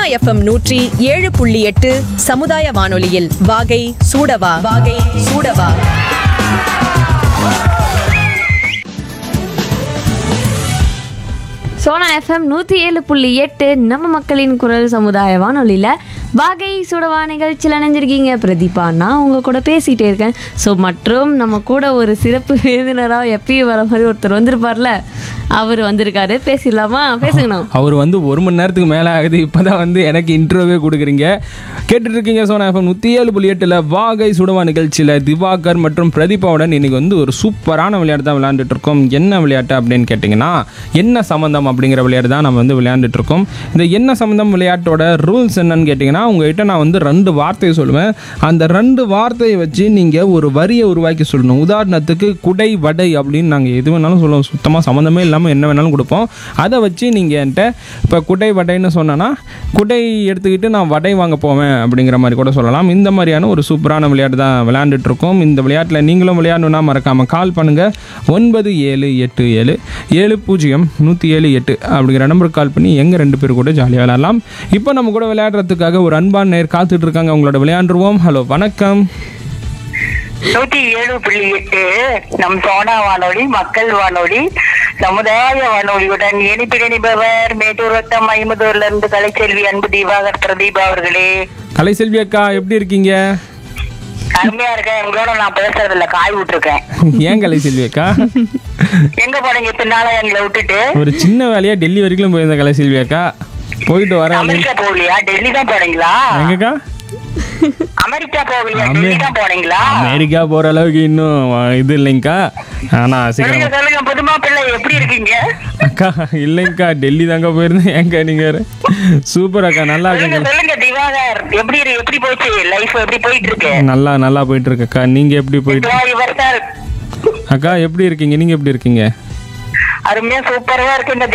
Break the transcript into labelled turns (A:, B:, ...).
A: FM நூற்றி ஏழு புள்ளி எட்டு சமுதாய வானொலியில் வாகை சூடவா வாகை சூடவா
B: சோனா எஃப்எம் நூற்றி ஏழு புள்ளி எட்டு நம்ம மக்களின் குரல் சமுதாய வானொலியில் வாகை சுடவா நிகழ்ச்சியில் இணைஞ்சிருக்கீங்க பிரதீபா நான் உங்கள் கூட பேசிகிட்டே இருக்கேன் ஸோ மற்றும் நம்ம கூட ஒரு சிறப்பு விருந்தினராக எப்பயும் வர மாதிரி ஒருத்தர் வந்திருப்பார்ல அவர் வந்திருக்காரு பேசிடலாமா பேசுங்கண்ணா
C: அவர் வந்து ஒரு மணி நேரத்துக்கு மேலே ஆகுது இப்போ தான் வந்து எனக்கு இன்ட்ரோவே கொடுக்குறீங்க கேட்டுட்டு இருக்கீங்க சோனா எஃப்எம் நூற்றி ஏழு புள்ளி எட்டில் வாகை சுடுவா நிகழ்ச்சியில் திவாகர் மற்றும் பிரதீபாவுடன் இன்னைக்கு வந்து ஒரு சூப்பரான விளையாட்டு தான் விளையாண்டுட்டு இருக்கோம் என்ன விளையாட்டு அப்படின்னு கேட்டிங்கன்னா என்ன சம்மந்தம் அப்படிங்கிற விளையாட்டு தான் நம்ம வந்து விளையாண்டுட்டு இருக்கோம் இந்த என்ன சம்மந்தம் விளையாட்டோட ரூல்ஸ் என்னன்னு கேட்டிங்கன்னா உங்ககிட்ட நான் வந்து ரெண்டு வார்த்தையை சொல்லுவேன் அந்த ரெண்டு வார்த்தையை வச்சு நீங்கள் ஒரு வரியை உருவாக்கி சொல்லணும் உதாரணத்துக்கு குடை வடை அப்படின்னு நாங்கள் எது வேணாலும் சொல்லுவோம் சுத்தமாக சம்மந்தமே இல்லாமல் என்ன வேணாலும் கொடுப்போம் அதை வச்சு நீங்கள் என்கிட்ட இப்போ குடை வடைன்னு சொன்னேன்னா குடை எடுத்துக்கிட்டு நான் வடை வாங்க போவேன் அப்படிங்கிற மாதிரி கூட சொல்லலாம் இந்த மாதிரியான ஒரு சூப்பரான விளையாட்டு தான் விளையாண்டுட்டு இருக்கோம் இந்த விளையாட்டில் நீங்களும் விளையாடணுன்னா மறக்காமல் கால் பண்ணுங்கள் ஒன்பது ஏழு எட்டு ஏழு ஏழு பூஜ்ஜியம் நூற்றி ஏழு எட்டு அப்படிங்கிற நம்பருக்கு கால் பண்ணி எங்கள் ரெண்டு பேர் கூட ஜாலியாக விளையாடலாம் இப்போ நம்ம கூட விளையாடுறதுக்காக ஒரு அன்பான நேர் காத்துட்டு இருக்காங்க அவங்களோட விளையாண்டுருவோம் ஹலோ வணக்கம்
D: நூத்தி ஏழு புள்ளி எட்டு நம் சோனா வானொலி மக்கள் வானொலி சமுதாய வானொலியுடன் இனிப்பிடிப்பவர் மேட்டூர் வட்டம் ஐம்பதூர்ல இருந்து கலைச்செல்வி அன்பு தீபாகர் பிரதீபா அவர்களே
C: கலைசெல்வி அக்கா எப்படி இருக்கீங்க
D: அருமையா இருக்கேன் உங்களோட நான் பேசுறது இல்ல காய் விட்டுருக்கேன்
C: ஏன் கலைசெல்வி அக்கா
D: எங்க போனீங்க பின்னால எங்களை விட்டுட்டு
C: ஒரு சின்ன வேலையா டெல்லி வரைக்கும் போயிருந்த கலைசெல்வி அக்கா போயிட்டு வரேன்
D: அமெரிக்கா போகலையா டெல்லி தான் போனீங்களா
C: எங்கக்கா
D: அமெரிக்கா போகலையா டெல்லி தான் போனீங்களா
C: அமெரிக்கா போற அளவுக்கு இன்னும் இது இல்லைங்கக்கா ஆனா
D: சொல்லுங்க
C: சீக்கிரம்
D: சொல்லுங்க புதுமா பிள்ளை எப்படி இருக்கீங்க
C: அக்கா இல்லைங்கக்கா டெல்லி தாங்க போயிருந்தேன் ஏங்க நீங்க வேற. சூப்பர் அக்கா நல்லா
D: சொல்லுங்க
C: இருக்கேங்க
D: சொல்லுங்க திவாகர் எப்படி இரு- எப்படி போச்சு லைஃப் எப்படி போயிட்டு இருக்கு
C: நல்லா நல்லா போயிட்டு இருக்கக்கா நீங்க எப்படி போயிட்டு
D: இவர் சார்
C: அக்கா எப்படி இருக்கீங்க நீங்க எப்படி இருக்கீங்க
D: அருமையா சூப்பரா இருக்கு இந்த